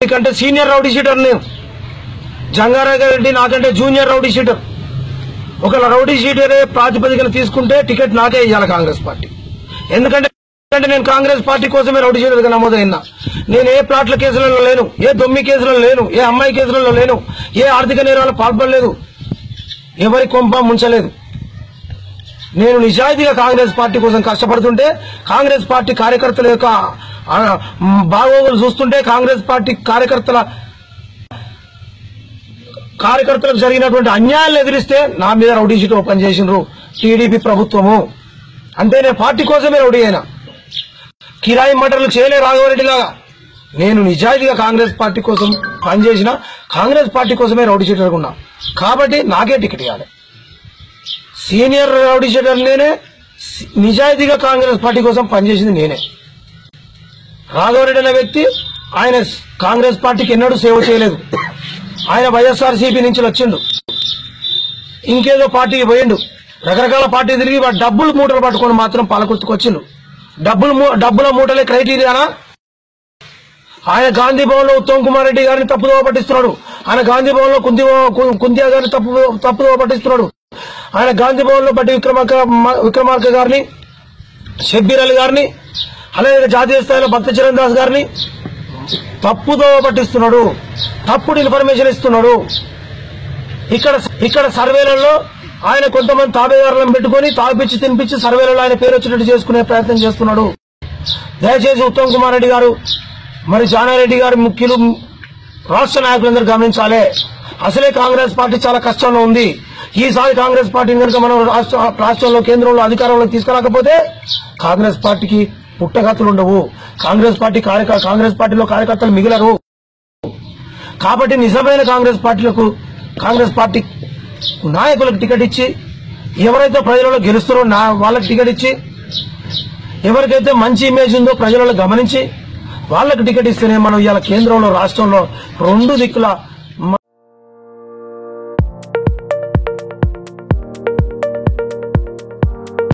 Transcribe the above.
కంటే senior rowdy sheeter నేను జంగారెడ్డి నాకంటే జూనియర్ రౌడీ షీటర్ ఒక రౌడీ షీటరే ప్రాతిపదికన తీసుకుంటే టికెట్ నాకే ఇవ్వాలి కాంగ్రెస్ పార్టీ ఎందుకంటే ఎందుకంటే నేను కాంగ్రెస్ పార్టీ కోసమే రౌడీ షీటర్గా నమోదైనా నేను ఏ ప్లాట్ల కేసులలో లేను ఏ దొమ్మి కేసులలో లేను ఏ అమ్మాయి కేసులలో లేను ఏ ఆర్థిక నేరాలు పాల్పడలేదు ఎవరి కొంప ముంచలేదు నేను నిజాయితీగా కాంగ్రెస్ పార్టీ కోసం కష్టపడుతుంటే కాంగ్రెస్ పార్టీ కార్యకర్తల యొక్క ఆ, మ్, బాగోగులు చూస్తుంటే కాంగ్రెస్ పార్టీ కార్యకర్తల కార్యకర్తలకు జరిగినటువంటి అన్యాయాలను ఎదిరిస్తే నా మీద రౌడీ షీట్ ఓపెన్ చేసిండ్రు టీడీపీ ప్రభుత్వము అంతే నేను పార్టీ కోసమే రౌడీ అయినా కిరాయి మటర్లు చేయలే రాఘవరెడ్డి లాగా నేను నిజాయితీగా కాంగ్రెస్ పార్టీ కోసం పనిచేసిన కాంగ్రెస్ పార్టీ కోసమే రౌడీ షీటర్ ఉన్నా కాబట్టి నాకే టికెట్ ఇవ్వాలి సీనియర్ రౌడీ షీటర్ నేనే సి- నిజాయితీగా కాంగ్రెస్ పార్టీ కోసం పనిచేసింది నేనే రాఘవరెడ్డి అనే వ్యక్తి ఆయన స్- కాంగ్రెస్ పార్టీకి ఎన్నడూ సేవ చేయలేదు ఆయన వైఎస్ఆర్ సిపి నుంచి వచ్చిండు ఇంకేదో పార్టీకి పోయిండు రకరకాల పార్టీ తిరిగి వాడు డబ్బులు మూటలు పట్టుకొని మాత్రం పాలకుర్తికొచ్చిండు డబ్బులు మూ- డబ్బుల మూటలే క్రైటీరియానా ఆయన గాంధీ భవన్ లో ఉత్తమ్ కుమార్ రెడ్డి గారిని తప్పుదోవ పట్టిస్తున్నాడు ఆయన గాంధీ భవన్ లో కుంది కుంతియా గారిని తప్పు తప్పుదోవ పట్టిస్తున్నాడు ఆయన గాంధీ భవన్ లో బట్టి విక్రమార్క విక్రమార్క గారిని షబ్బీర్ అలీ గారిని అలాగే జాతీయ స్థాయిలో భక్త చరణ్ దాస్ గారిని తప్పుదోవ పట్టిస్తున్నాడు తప్పుడు ఇన్ఫర్మేషన్ ఇస్తున్నాడు ఇక్కడ ఇక్కడ సర్వేలలో ఆయన కొంతమంది తాబేదారులను పెట్టుకొని తాగిపిచ్చి తినిపించి సర్వేలలో ఆయన పేరు వచ్చినట్టు చేసుకునే ప్రయత్నం చేస్తున్నాడు దయచేసి ఉత్తమ్ కుమార్ రెడ్డి గారు మరి జానారెడ్డి గారు ముఖ్యులు రాష్ట్ర నాయకులందరూ గమనించాలి అసలే కాంగ్రెస్ పార్టీ చాలా కష్టంలో ఉంది ఈసారి కాంగ్రెస్ పార్టీని కనుక మనం రాష్ట్ర రాష్ట్రంలో కేంద్రంలో అధికారంలో తీసుకురాకపోతే కాంగ్రెస్ పార్టీకి పుట్టగతులు ఉండవు కాంగ్రెస్ పార్టీ కార్యక కాంగ్రెస్ పార్టీలో కార్యకర్తలు మిగిలరు కాబట్టి నిజమైన కాంగ్రెస్ పార్టీలకు కాంగ్రెస్ పార్టీ నాయకులకు టికెట్ ఇచ్చి ఎవరైతే ప్రజలలో గెలుస్తారో నా వాళ్ళకి టికెట్ ఇచ్చి ఎవరికైతే మంచి ఇమేజ్ ఉందో ప్రజలలో గమనించి వాళ్ళకి టికెట్ ఇస్తేనే మనం ఇవాళ కేంద్రంలో రాష్ట్రంలో రెండు దిక్కుల